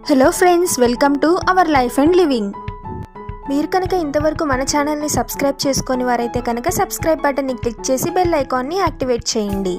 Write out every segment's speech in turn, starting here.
hello friends welcome to our life and living మీరు కనుక ఇంతవరకు మన ఛానల్ని సబ్స్క్రైబ్ చేసుకొని వారైతే కనుక సబ్స్క్రైబ్ బటన్ని క్లిక్ చేసి బెల్ ఐకాన్ని యాక్టివేట్ చేయండి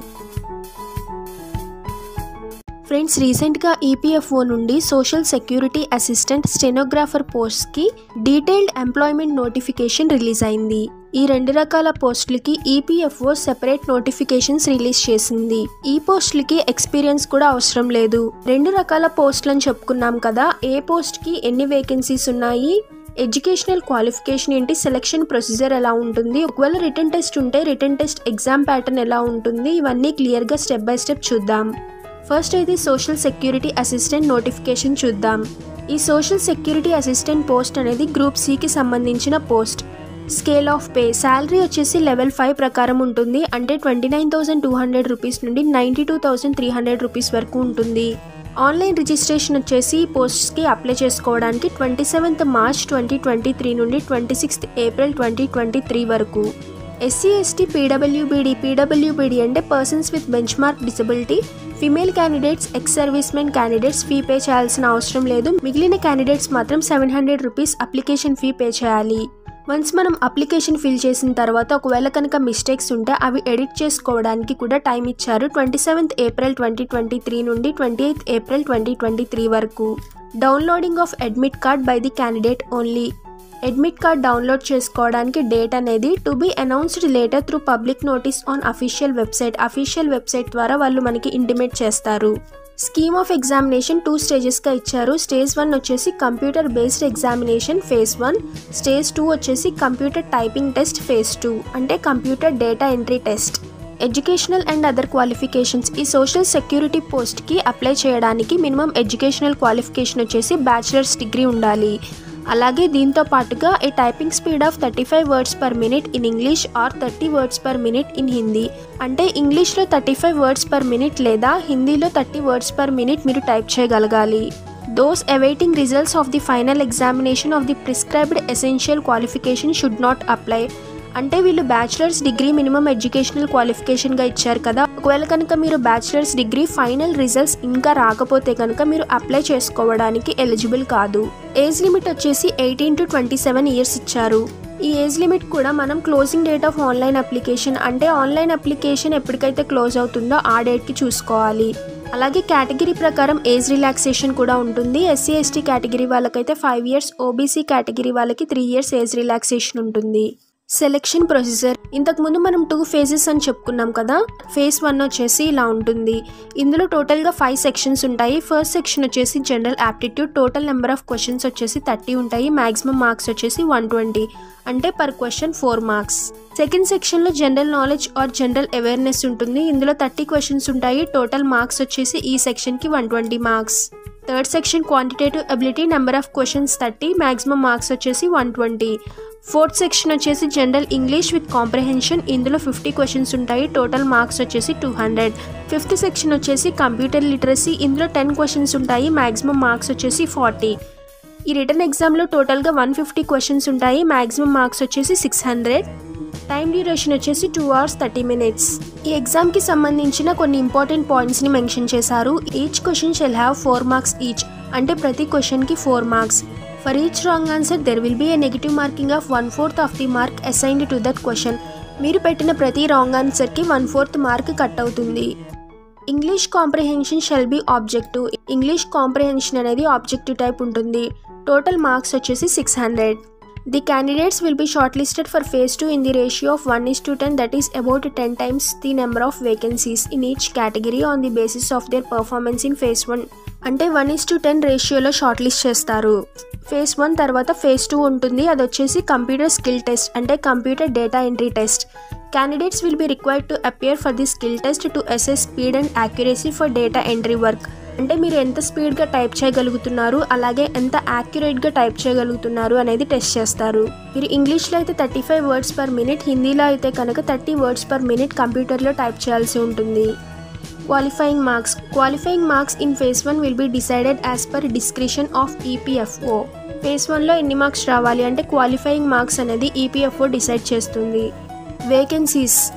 ఫ్రెండ్స్ రీసెంట్గా ఈపీఎఫ్ఓ నుండి సోషల్ సెక్యూరిటీ అసిస్టెంట్ స్టెనోగ్రాఫర్ పోస్ట్కి డీటెయిల్డ్ ఎంప్లాయ్మెంట్ నోటిఫికేషన్ రిలీజ్ అయింది ఈ రెండు రకాల పోస్టులకి ఈపీఎఫ్ఓ సెపరేట్ నోటిఫికేషన్స్ రిలీజ్ చేసింది ఈ పోస్టులకి ఎక్స్పీరియన్స్ కూడా అవసరం లేదు రెండు రకాల పోస్టులను చెప్పుకున్నాం కదా ఏ పోస్ట్కి ఎన్ని వేకెన్సీస్ ఉన్నాయి ఎడ్యుకేషనల్ క్వాలిఫికేషన్ ఏంటి సెలక్షన్ ప్రొసీజర్ ఎలా ఉంటుంది ఒకవేళ రిటర్న్ టెస్ట్ ఉంటే రిటర్న్ టెస్ట్ ఎగ్జామ్ ప్యాటర్న్ ఎలా ఉంటుంది ఇవన్నీ క్లియర్గా స్టెప్ బై స్టెప్ చూద్దాం ఫస్ట్ అయితే సోషల్ సెక్యూరిటీ అసిస్టెంట్ నోటిఫికేషన్ చూద్దాం ఈ సోషల్ సెక్యూరిటీ అసిస్టెంట్ పోస్ట్ అనేది గ్రూప్ సికి సంబంధించిన post scale of pay salary వచ్చేసి లెవెల్ ఫైవ్ ప్రకారం ఉంటుంది అంటే twenty nine thousand two hundred rupees నుండి ninety two thousand three hundred rupees వరకు ఉంటుంది ఆన్లైన్ రిజిస్ట్రేషన్ వచ్చేసి ఈ పోస్ట్స్కి అప్లై చేసుకోవడానికి twenty seventh March twenty twenty three నుండి twenty sixth April twenty twenty three వరకు ఎస్సీ ఎస్టీ పీడబ్ల్యూబీడీ పీడబ్ల్యూబీడీ అంటే persons with benchmark disability female candidates ex service men candidates fee pay చేయాల్సిన అవసరం లేదు మిగిలిన క్యాండిడేట్స్ మాత్రం seven hundred rupees application fee pay చేయాలి once మనం application fill చేసిన తర్వాత ఒకవేళ కనుక మిస్టేక్స్ ఉంటే అవి ఎడిట్ చేసుకోవడానికి కూడా టైం ఇచ్చారు twenty seventh April twenty twenty three నుండి twenty eighth April twenty twenty three వరకు downloading of admit card by the candidate only admit card download చేసుకోవడానికి డేట్ అనేది to be announced later through public notice on official website official website ద్వారా వాళ్ళు మనకి intimate చేస్తారు scheme of examination two స్టేజెస్గా ఇచ్చారు stage one వచ్చేసి computer based examination phase one stage two వచ్చేసి computer typing test phase two అంటే computer data entry test educational and other qualifications ఈ సోషల్ సెక్యూరిటీ పోస్ట్కి అప్లై చేయడానికి మినిమం ఎడ్యుకేషనల్ క్వాలిఫికేషన్ వచ్చేసి bachelor's degree ఉండాలి అలాగే దీంతో పాటుగా a typing speed of thirty five words per minute in English or thirty words per minute in Hindi అంటే ఇంగ్లీష్లో thirty five words per minute లేదా హిందీలో థర్టీ వర్డ్స్ పర్ మినిట్ మీరు టైప్ చేయగలగాలి those awaiting results of the final examination of the prescribed essential qualification should not apply అంటే వీళ్ళు bachelor's degree minimum educational క్వాలిఫికేషన్గా ఇచ్చారు కదా ఒకవేళ కనుక మీరు బ్యాచిలర్స్ డిగ్రీ ఫైనల్ రిజల్ట్స్ ఇంకా రాకపోతే కనుక మీరు అప్లై చేసుకోవడానికి ఎలిజిబుల్ కాదు ఏజ్ లిమిట్ వచ్చేసి eighteen to twenty seven years ఇచ్చారు ఈ ఏజ్ లిమిట్ కూడా మనం closing date of online application అంటే ఆన్లైన్ అప్లికేషన్ ఎప్పటికైతే క్లోజ్ అవుతుందో ఆ డేట్కి చూసుకోవాలి అలాగే కేటగిరీ ప్రకారం ఏజ్ రిలాక్సేషన్ కూడా ఉంటుంది ఎస్సీ ఎస్టీ కేటగిరీ వాళ్ళకైతే ఫైవ్ ఇయర్స్ ఓబీసీ కేటగిరీ వాళ్ళకి త్రీ ఇయర్స్ ఏజ్ రిలాక్సేషన్ ఉంటుంది సెలెక్షన్ ప్రొసీజర్ ఇంతకుముందు మనం టూ ఫేజెస్ అని చెప్పుకున్నాం కదా ఫేజ్ వన్ వచ్చేసి ఇలా ఉంటుంది ఇందులో టోటల్గా ఫైవ్ సెక్షన్స్ ఉంటాయి ఫస్ట్ సెక్షన్ వచ్చేసి general aptitude total number of questions వచ్చేసి థర్టీ ఉంటాయి మాక్సిమం మార్క్స్ వచ్చేసి వన్ ట్వంటీ అంటే per question four marks second సెక్షన్లో general knowledge or general awareness ఉంటుంది ఇందులో థర్టీ క్వశ్చన్స్ ఉంటాయి టోటల్ మార్క్స్ వచ్చేసి ఈ సెక్షన్కి one twenty marks third section quantitative ability number of questions thirty maximum marks వచ్చేసి వన్ ట్వంటీ ఫోర్త్ సెక్షన్ వచ్చేసి general English with comprehension ఇందులో ఫిఫ్టీ క్వశ్చన్స్ ఉంటాయి టోటల్ మార్క్స్ వచ్చేసి టూ హండ్రెడ్ ఫిఫ్త్ సెక్షన్ వచ్చేసి computer literacy ఇందులో ten questions ఉంటాయి maximum marks వచ్చేసి forty ఈ రిటర్న్ ఎగ్జామ్లో టోటల్గా వన్ ఫిఫ్టీ క్వశ్చన్స్ ఉంటాయి మాక్సిమం మార్క్స్ వచ్చేసి సిక్స్ హండ్రెడ్ టైం డ్యూరేషన్ వచ్చేసి టూ అవర్స్ థర్టీ మినిట్స్ ఈ ఎగ్జామ్కి సంబంధించిన కొన్ని ఇంపార్టెంట్ పాయింట్స్ని మెన్షన్ చేశారు each question shall have four marks each అంటే ప్రతి క్వశ్చన్కి four marks for each wrong answer there will be a negative marking of one fourth of the mark assigned to that question మీరు పెట్టిన ప్రతి wrong ఆన్సర్కి one fourth mark cut అవుతుంది English comprehension shall be objective English comprehension అనేది objective type ఉంటుంది total marks వచ్చేసి six hundred the candidates will be short listed for phase two in the ratio of one is to ten that is about ten times the number of vacancies in each category on the basis of their performance in phase one అంటే one is to ten రేషియోలో short list చేస్తారు phase one తర్వాత phase two ఉంటుంది అది వచ్చేసి computer skill test అంటే computer data entry test candidates will be required to appear for the skill test to assess speed and accuracy for data entry work అంటే మీరు ఎంత స్పీడ్గా టైప్ చేయగలుగుతున్నారు అలాగే ఎంత యాక్యురేట్గా టైప్ చేయగలుగుతున్నారు అనేది టెస్ట్ చేస్తారు మీరు ఇంగ్లీష్లో అయితే thirty five words per minute హిందీలో అయితే కనుక థర్టీ వర్డ్స్ పర్ మినిట్ కంప్యూటర్లో టైప్ చేయాల్సి ఉంటుంది qualifying marks qualifying marks in phase one will be decided as per description of EPFO phase వన్లో ఎన్ని మార్క్స్ రావాలి అంటే క్వాలిఫైయింగ్ మార్క్స్ అనేది ఈపీఎఫ్ఓ డిసైడ్ చేస్తుంది వేకెన్సీస్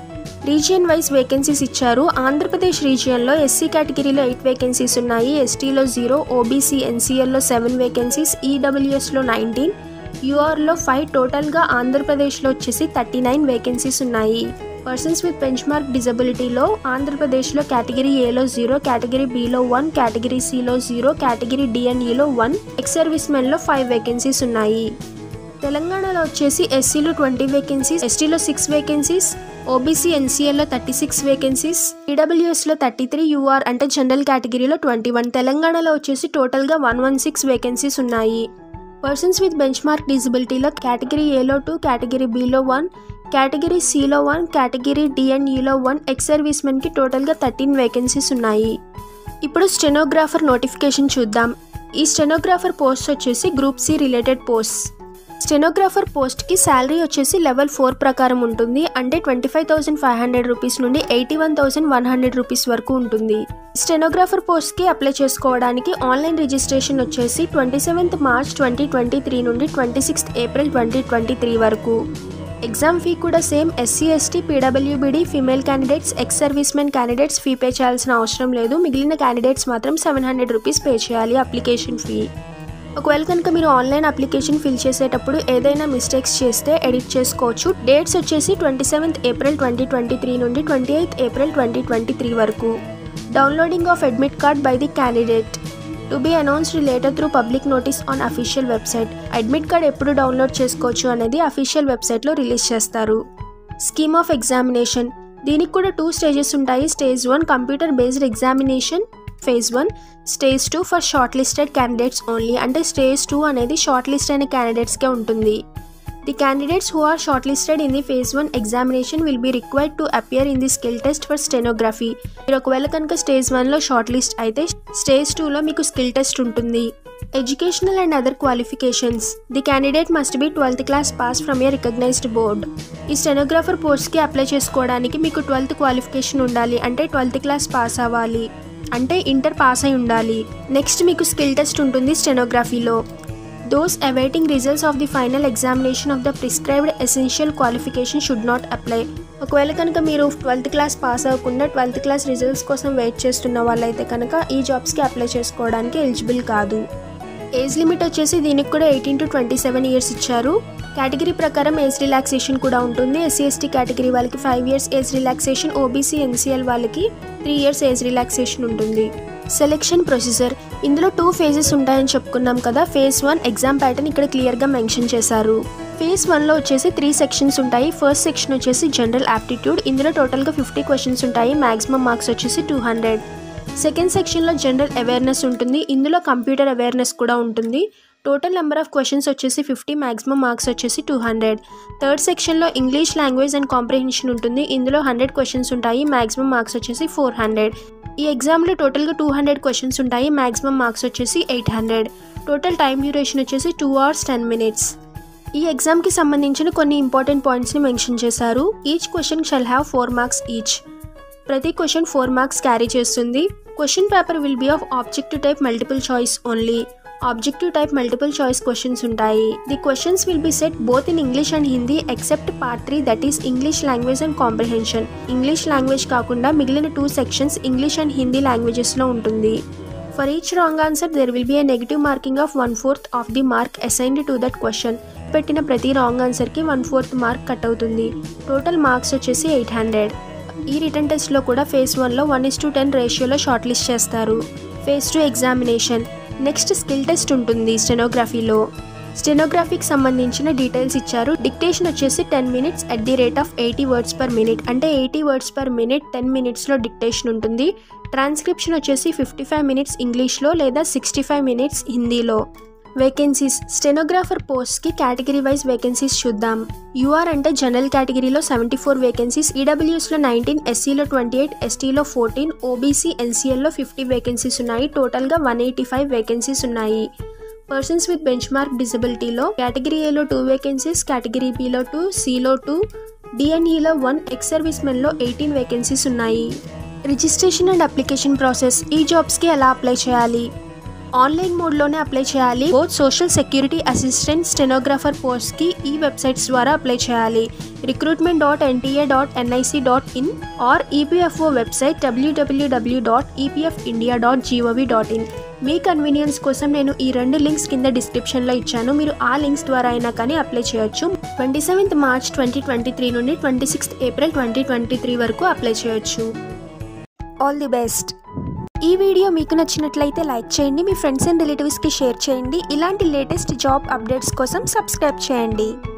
రీజియన్ వైజ్ వేకెన్సీస్ ఇచ్చారు ఆంధ్రప్రదేశ్ రీజియన్లో ఎస్సీ కేటగిరీలో ఎయిట్ వేకెన్సీస్ ఉన్నాయి ఎస్టీలో జీరో ఓబీసీ ఎన్సీఎల్లో సెవెన్ వేకెన్సీస్ ఈడబ్ల్యూఎస్లో నైన్టీన్ యూఆర్లో ఫైవ్ టోటల్గా ఆంధ్రప్రదేశ్లో వచ్చేసి థర్టీ నైన్ వేకెన్సీస్ ఉన్నాయి పర్సన్స్ విత్ బెంచ్ మార్క్ డిజబిలిటీలో ఆంధ్రప్రదేశ్లో కేటగిరీ ఏలో జీరో కేటగిరీ బిలో వన్ కేటగిరీ సిలో జీరో కేటగిరీ డిఎన్ఈలో వన్ ఎక్స్ సర్వీస్ మెన్లో ఫైవ్ వేకెన్సీస్ ఉన్నాయి తెలంగాణలో వచ్చేసి ఎస్సీలో ట్వంటీ వేకెన్సీస్ ఎస్టీలో సిక్స్ వేకెన్సీస్ ఓబీసీ ఎన్సీఎల్లో థర్టీ సిక్స్ వేకెన్సీస్ ఈడబ్ల్యూఎస్లో థర్టీ త్రీ యూఆర్ అంటే జనరల్ కేటగిరీలో ట్వంటీ వన్ తెలంగాణలో వచ్చేసి టోటల్గా వన్ వన్ సిక్స్ వేకెన్సీస్ ఉన్నాయి పర్సన్స్ విత్ బెంచ్ మార్క్ డిజబిలిటీలో కేటగిరీ ఏలో టూ కేటగిరీ బిలో వన్ కేటగిరీ సిలో వన్ కేటగిరీ డిఎన్ఈలో వన్ ఎక్స్ సర్వీస్ మెన్కి టోటల్గా థర్టీన్ వేకెన్సీస్ ఉన్నాయి ఇప్పుడు స్టెనోగ్రాఫర్ నోటిఫికేషన్ చూద్దాం ఈ స్టెనోగ్రాఫర్ పోస్ట్ వచ్చేసి group C related post stenographer పోస్ట్కి శాలరీ వచ్చేసి లెవెల్ ఫోర్ ప్రకారం ఉంటుంది అంటే twenty five thousand five hundred rupees నుండి eighty one thousand one hundred rupees వరకు ఉంటుంది స్టెనోగ్రాఫర్ పోస్ట్కి అప్లై చేసుకోవడానికి ఆన్లైన్ రిజిస్ట్రేషన్ వచ్చేసి twenty seventh March twenty twenty three నుండి twenty sixth April twenty twenty three వరకు ఎగ్జామ్ ఫీ కూడా same SC ST PWBD female candidates ex service men candidates fee pay చేయాల్సిన అవసరం లేదు మిగిలిన క్యాండిడేట్స్ మాత్రం సెవెన్ హండ్రెడ్ రూపీస్ పే చేయాలి application fee ఒకవేళ కనుక మీరు ఆన్లైన్ అప్లికేషన్ ఫిల్ చేసేటప్పుడు ఏదైనా మిస్టేక్స్ చేస్తే ఎడిట్ చేసుకోవచ్చు డేట్స్ వచ్చేసి twenty seventh April twenty twenty three నుండి twenty eighth April twenty twenty three వరకు downloading of admit card by the candidate to be announced later through public notice on official website admit card ఎప్పుడు download చేసుకోవచ్చు అనేది official వెబ్సైట్లో release చేస్తారు scheme of examination దీనికి కూడా two stages ఉంటాయి stage one computer based examination phase one stage two for short listed candidates only అంటే stage two అనేది షార్ట్ లిస్ట్ అయిన క్యాండిడేట్స్కే ఉంటుంది the candidates who are short listed in the phase one examination will be required to appear in the skill test for stenography మీరు ఒకవేళ కనుక stage వన్లో short list అయితే స్టేజ్ టూలో మీకు స్కిల్ టెస్ట్ ఉంటుంది educational and other qualifications the candidate must be twelfth class pass from a recognised board ఈ stenographer పోస్ట్కి అప్లై చేసుకోవడానికి మీకు ట్వెల్త్ క్వాలిఫికేషన్ ఉండాలి అంటే ట్వెల్త్ క్లాస్ పాస్ అవ్వాలి అంటే ఇంటర్ పాస్ అయి ఉండాలి నెక్స్ట్ మీకు స్కిల్ టెస్ట్ ఉంటుంది స్టెనోగ్రఫీలో those awaiting results of the final examination of the prescribed essential qualification should not apply ఒకవేళ కనుక మీరు ట్వెల్త్ క్లాస్ పాస్ అవ్వకుండా ట్వెల్త్ క్లాస్ రిజల్ట్స్ కోసం వెయిట్ చేస్తున్న వాళ్ళైతే కనుక ఈ జాబ్స్కి అప్లై చేసుకోవడానికి ఎలిజిబుల్ కాదు ఏజ్ లిమిట్ వచ్చేసి దీనికి కూడా eighteen to twenty seven years ఇచ్చారు కేటగిరీ ప్రకారం ఏజ్ రిలాక్సేషన్ కూడా ఉంటుంది ఎస్సీ ఎస్టీ కేటగిరీ వాళ్ళకి five years age relaxation OBC NCL వాళ్ళకి త్రీ ఇయర్స్ ఏజ్ రిలాక్సేషన్ ఉంటుంది సెలెక్షన్ ప్రొసీజర్ ఇందులో టూ ఫేజెస్ ఉంటాయని చెప్పుకున్నాం కదా ఫేజ్ వన్ ఎగ్జామ్ ప్యాటర్న్ ఇక్కడ క్లియర్గా మెన్షన్ చేశారు ఫేజ్ వన్లో వచ్చేసి త్రీ సెక్షన్స్ ఉంటాయి ఫస్ట్ సెక్షన్ వచ్చేసి జనరల్ యాప్టిట్యూడ్ ఇందులో టోటల్గా ఫిఫ్టీ క్వశ్చన్స్ ఉంటాయి మాక్సిమం మార్క్స్ వచ్చేసి టూ హండ్రెడ్ సెకండ్ సెక్షన్లో జనరల్ అవేర్నెస్ ఉంటుంది ఇందులో కంప్యూటర్ అవేర్నెస్ కూడా ఉంటుంది టోటల్ నెంబర్ ఆఫ్ క్వశ్చన్స్ వచ్చేసి ఫిఫ్టీ మాక్సిమం మార్క్స్ వచ్చేసి టూ హండ్రెడ్ థర్డ్ సెక్షన్లో ఇంగ్లీష్ లాంగ్వేజ్ అండ్ కాంప్రిహెన్షన్ ఉంటుంది ఇందులో హండ్రెడ్ క్వశ్చన్స్ ఉంటాయి మాక్సిమం మార్క్స్ వచ్చేసి ఫోర్ హండ్రెడ్ ఈ ఎగ్జామ్లో టోటల్గా టూ హండ్రెడ్ క్వశ్చన్స్ ఉంటాయి మాక్సిమం మార్క్స్ వచ్చేసి eight hundred total time duration వచ్చేసి టూ అవర్స్ టెన్ మినిట్స్ ఈ ఎగ్జామ్కి సంబంధించిన కొన్ని ఇంపార్టెంట్ పాయింట్స్ని మెన్షన్ చేశారు each question shall have four marks each ప్రతి క్వశ్చన్ ఫోర్ మార్క్స్ క్యారీ చేస్తుంది question paper will be of objective type multiple choice only objective type multiple choice questions ఉంటాయి the questions will be set both in English and Hindi except part three that is English language and comprehension English language కాకుండా మిగిలిన two sections English and Hindi లాంగ్వేజెస్లో ఉంటుంది for each wrong answer there will be a negative marking of one fourth of the mark assigned to that question పెట్టిన ప్రతి wrong ఆన్సర్కి one fourth mark cut అవుతుంది total marks వచ్చేసి eight hundred ఈ written టెస్ట్లో కూడా ఫేజ్ వన్లో one is to ten రేషియోలో షార్ట్ లిస్ట్ చేస్తారు phase two examination next skill test ఉంటుంది స్టెనోగ్రఫీలో స్టెనోగ్రఫీకి సంబంధించిన డీటెయిల్స్ ఇచ్చారు డిక్టేషన్ వచ్చేసి ten minutes at the rate of eighty words per minute అంటే eighty words per minute ten మినిట్స్లో డిక్టేషన్ ఉంటుంది ట్రాన్స్క్రిప్షన్ వచ్చేసి ఫిఫ్టీ ఫైవ్ మినిట్స్ ఇంగ్లీష్లో లేదా సిక్స్టీ ఫైవ్ మినిట్స్ హిందీలో వేకెన్సీస్ స్టెనోగ్రాఫర్ పోస్ట్కి కేటగిరీ వైజ్ వేకెన్సీస్ చూద్దాం యూఆర్ అంటే జనరల్ కేటగిరీలో సెవెంటీ ఫోర్ వేకెన్సీస్ ఈడబ్ల్యూఎస్లో నైన్టీన్ ఎస్సీలో ట్వంటీ ఎయిట్ ఎస్టీలో ఫోర్టీన్ ఓబీసీ ఎన్సీఎల్లో ఫిఫ్టీ వేకెన్సీస్ ఉన్నాయి టోటల్గా వన్ ఎయిటీ ఫైవ్ వేకెన్సీస్ ఉన్నాయి పర్సన్స్ విత్ బెంచ్ మార్క్ డిజబిలిటీలో కేటగిరీ ఏలో two vacancies category below two సిలో టూ డిఎన్ఈలో వన్ ఎక్స్ సర్వీస్ మెన్లో ఎయిటీన్ వేకెన్సీస్ ఉన్నాయి రిజిస్ట్రేషన్ అండ్ అప్లికేషన్ ప్రాసెస్ ఈ జాబ్స్కి ఎలా అప్లై చేయాలి ఆన్లైన్ మోడ్లోనే అప్లై చేయాలి both social security assistant stenographer పోస్ట్కి ఈ వెబ్సైట్స్ ద్వారా అప్లై చేయాలి recruitment dot NTA dot NIC dot in or EPFO website WWW dot EPF India dot GOV dot in మీ కన్వీనియన్స్ కోసం నేను ఈ రెండు లింక్స్ కింద డిస్క్రిప్షన్లో ఇచ్చాను మీరు ఆ లింక్స్ ద్వారా అయినా కానీ అప్లై చేయొచ్చు twenty seventh March twenty twenty three నుండి twenty sixth April twenty twenty three వరకు అప్లై చేయొచ్చు ఆల్ ది బెస్ట్ ఈ వీడియో మీకు నచ్చినట్లయితే లైక్ చేయండి మీ ఫ్రెండ్స్ అండ్ రిలేటివ్స్కి షేర్ చేయండి ఇలాంటి లేటెస్ట్ జాబ్ అప్డేట్స్ కోసం సబ్స్క్రైబ్ చేయండి